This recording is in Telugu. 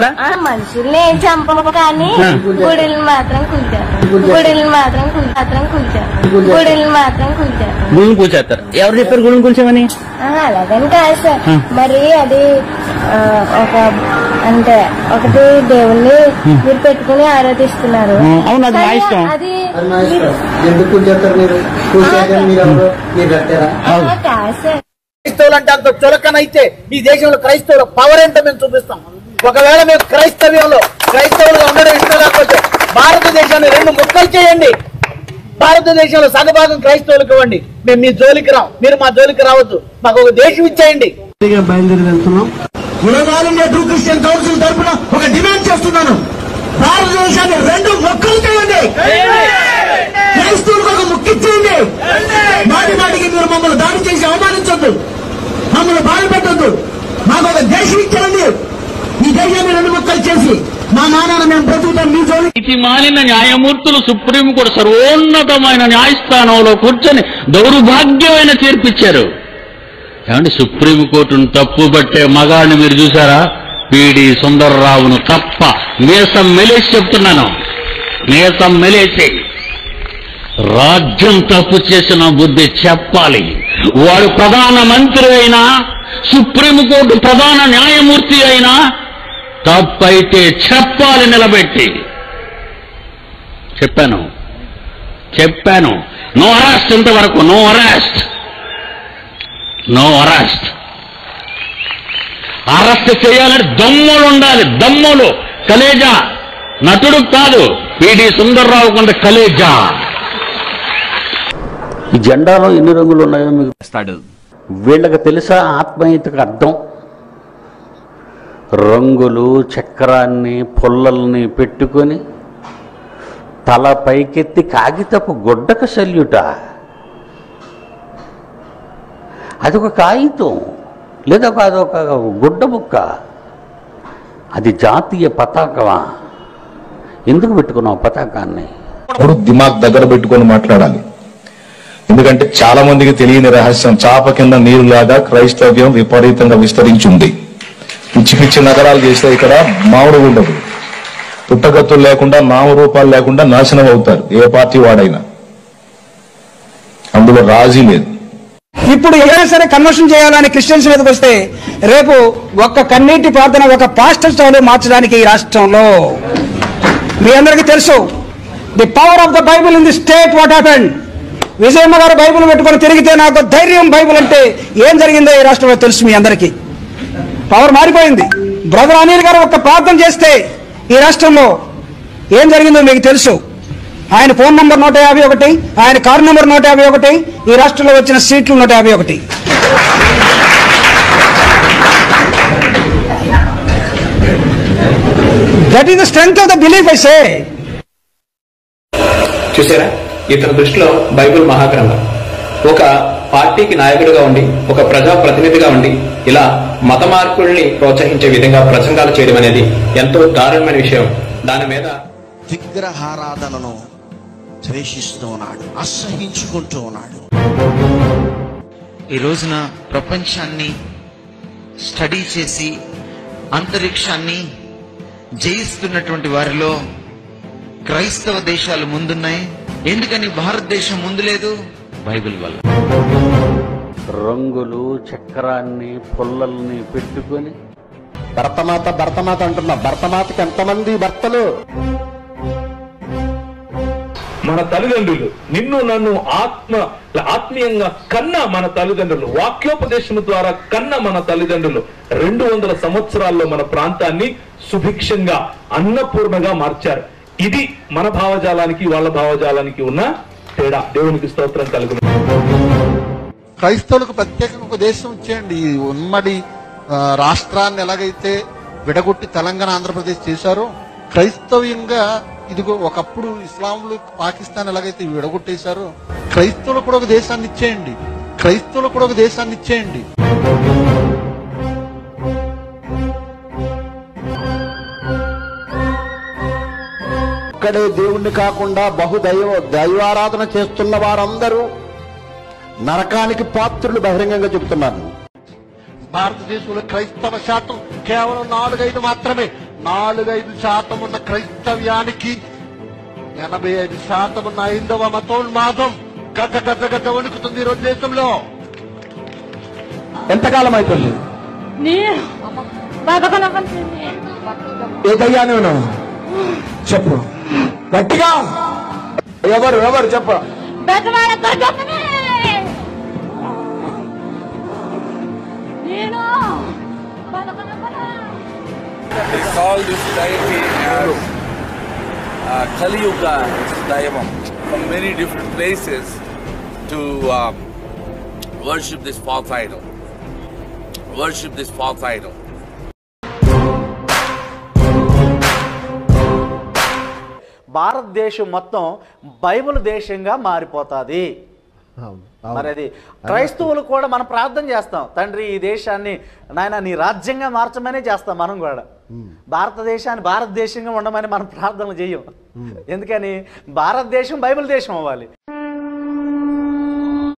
చంపేస్తారా ఆ మనుషుల్ని ఏం చంపము కానీ ఆ. గుడిని మాత్రం కూల్చారు గుడిని మాత్రం కూల్ మాత్రం కూల్చారు గుడిని మాత్రం కూల్చారు గుళ్ళని కూల్చేస్తారు ఎవరు చెప్పారు గుళ్ళని కూల్చామని ఆ, అలాగని కాదు సార్ ఆ. మరి అది ఆ, ఒక అంటే ఒకటి దేవుణ్ణి మీరు పెట్టుకుని ఆరాధిస్తున్నారు ఆ, అవును, అది నా కానీ ఇష్టం. అది అది నా ఇష్టం ఎందుకు కూర్చోస్తారు మీరు కూర్చోగానే మీరు ఎవరు మీరు కట్టారా ఆ, కాదు సార్ క్రైస్తవులు అంటే అంత చులకనైతే ఈ దేశంలో క్రైస్తవుల పవర్ ఏంటో మేము చూపిస్తాం ఒకవేళ మేము క్రైస్తవ్యంలో క్రైస్తవులుగా ఉండడం ఇష్టం లేకపోతే భారతదేశాన్ని రెండు ముక్కలు చేయండి భారతదేశంలో సగభాగం క్రైస్తవులకు ఇవ్వండి మేము మీ జోలికి రాం మీరు మా జోలికి రావద్దు మాకు ఒక దేశం ఇచ్చేయండి బయలుదేరి వెళ్తున్నాం గుణగాలున్న ట్రూ క్రిస్టియన్ కౌన్సిల్ తరఫున ఒక డిమాండ్ చేస్తున్నాను భారతదేశాన్ని రెండు మొక్కలు చేయండి క్రైస్తవులకు ఒక ముక్కిచ్చేయండి మాటి మాటికి మీరు మమ్మల్ని దాడి చేసి అవమానించొద్దు మమ్మల్ని బాధ పెట్టొద్దు మాకు ఒక దేశం ఇచ్చారండి ఈ దేశాన్ని రెండు మొక్కలు చేసి మా నాన్న మేము బ్రతుకుతాం మీ జోలి నీతి మాలిన న్యాయమూర్తులు సుప్రీంకోర్టు సర్వోన్నతమైన న్యాయస్థానంలో కూర్చొని దౌర్భాగ్యమైన తీర్పిచ్చారు ఏమండి సుప్రీంకోర్టును తప్పు పట్టే మగాడిని మీరు చూసారా పిడి సుందర్రావును తప్ప మీసం మెలేసి చెప్తున్నాను మీసం మెలేసి రాజ్యం తప్పు చేసిన బుద్ధి చెప్పాలి వాడు ప్రధాన మంత్రి అయినా సుప్రీంకోర్టు ప్రధాన న్యాయమూర్తి అయినా తప్పైతే చెప్పాలి నిలబెట్టి చెప్పాను చెప్పాను నో అరెస్ట్ ఇంతవరకు no arrest no arrest arrest చేయాలని దమ్ములు ఉండాలి దమ్ములు కలేజా నటుడు కాదు పిడి సుందర్రావు కొంత కలేజా ఈ జెండాలో ఎన్ని రంగులు ఉన్నాయో మీకు వీళ్ళకి తెలుసా ఆత్మీయతకు అర్థం రంగులు చక్రాన్ని పుల్లల్ని పెట్టుకొని తల పైకెత్తి కాగితపు గుడ్డకు సల్యుట అదొక కాగితం లేదా ఒక అదొక గుడ్డ ముక్క అది జాతీయ పతాకమా ఎందుకు పెట్టుకున్నావు పతాకాన్ని అప్పుడు దిమాగ్ దగ్గర పెట్టుకొని మాట్లాడాలి ఎందుకంటే చాలా మందికి తెలియని రహస్యం చాప కింద నీరులాగా క్రైస్తవ్యం విపరీతంగా విస్తరించింది పిచ్చి పిచ్చి నగరాలు చేస్తే ఇక్కడ మామిడి ఉండదు పుట్టగత్తులు లేకుండా నామరూపాలు లేకుండా నాశనం అవుతారు ఏ పార్టీ వాడైనా అందులో రాజీ లేదు ఇప్పుడు ఎవరైనా సరే కన్వర్షన్ చేయాలని క్రిస్టియన్స్ మీదకి వస్తే రేపు ఒక్క కన్నీటి ప్రార్థన ఒక పాస్టర్ స్టైల్ మార్చడానికి ఈ రాష్ట్రంలో మీ అందరికీ తెలుసు the power of the Bible in the state what happened Vijayamma garu Bible పెట్టుకొని తిరిగితే నాకు ధైర్యం బైబిల్ అంటే ఏం జరిగిందో ఈ రాష్ట్రంలో తెలుసు మీ అందరికీ పవర్ మారిపోయింది బ్రదర్ అనిల్ గారు ఒక ప్రార్థన చేస్తే ఈ రాష్ట్రంలో ఏం జరిగిందో మీకు తెలుసు ఆయన ఫోన్ నంబర్ నూట యాభై ఒకటి ఆయన కారు నంబర్ నూట యాభై ఒకటి ఈ రాష్ట్రంలో వచ్చిన సీట్లు నూట యాభై ఒకటి that is the strength of the belief I say చూసారా ఇతని దృష్టిలో బైబిల్ మహాగ్రంథం ఒక పార్టీకి నాయకుడిగా ఉండి ఒక ప్రజా ప్రతినిధిగా ఉండి ఇలా మత మార్పుల్ని ప్రోత్సహించే విధంగా ప్రసంగాలు చేయడం అనేది ఎంతో దారుణమైన విషయం దాని మీద విగ్రహారాధనను ద్వేషిస్తూ ఉన్నాడు అసహించుకుంటూ ఉన్నాడు ఈ రోజున ప్రపంచాన్ని స్టడీ చేసి అంతరిక్షాన్ని జయిస్తున్నటువంటి వారిలో క్రైస్తవ దేశాలు ముందున్నాయి ఎందుకని భారతదేశం ముందు లేదు బైబిల్ వల్ల రంగులు చక్రాన్ని పుల్లల్ని పెట్టుకొని భర్తమాత భర్తమాత అంటున్నా భర్తమాతకి ఎంతమంది భర్తలు మన తల్లిదండ్రులు నిన్ను నన్ను ఆత్మ ఆత్మీయంగా కన్న మన తల్లిదండ్రులు వాక్యోపదేశం ద్వారా కన్న మన తల్లిదండ్రులు రెండు వందల సంవత్సరాల్లో మన ప్రాంతాన్ని సుభిక్షంగా అన్నపూర్ణగా మార్చారు ఇది మన భావజాలానికి వాళ్ళ భావజాలానికి ఉన్న తేడా దేవునికి స్తోత్రం కలుగును క్రైస్తవులకు ప్రత్యేకంగా ఒక దేశం ఇచ్చేయండి ఈ ఉమ్మడి ఆ, రాష్ట్రాన్ని ఎలాగైతే విడగొట్టి తెలంగాణ ఆంధ్రప్రదేశ్ చేశారో క్రైస్తవ్యంగా ఇదిగో ఒకప్పుడు ఇస్లాంలు పాకిస్తాన్ ఎలాగైతే విడగొట్టేశారో క్రైస్తవులకు కూడా ఒక దేశాన్ని ఇచ్చేయండి క్రైస్తవులకు కూడా ఒక దేశాన్ని ఇచ్చేయండి ఒక్కడే దేవుణ్ణి కాకుండా బహుదైవ దైవారాధన చేస్తున్న వారందరూ నరకానికి పాత్రులు బహిరంగంగా చెబుతున్నారు భారతదేశంలో క్రైస్తవ శాతం కేవలం నాలుగైదు మాత్రమే నాలుగైదు శాతం ఉన్న క్రైస్తవ్యానికి ఎనభై ఐదు శాతం ఉన్న ఐదవ మతోన్మాదం గత గత గత వణుకుతుంది ఈ రోజు దేశంలో ఎంతకాలం అవుతుంది ఏ దయ్యాన్ని ఉన్నావు చెప్పు గట్టిగా ఎవరు ఎవరు చెప్పు They call this deity as uh, Kali Yuga Daivam from many different places to um, worship this false idol. Worship this false idol. భారతదేశం మొత్తం బైబిల్ దేశంగా మారిపోతుంది మరి అది క్రైస్తవులు కూడా మనం ప్రార్థన చేస్తాం తండ్రి ఈ దేశాన్ని నాయన నీ రాజ్యంగా మార్చమనే చేస్తాం మనం కూడా భారతదేశాన్ని భారతదేశంగా ఉండమని మనం ప్రార్థనలు చేయం ఎందుకని భారతదేశం బైబిల్ దేశం అవ్వాలి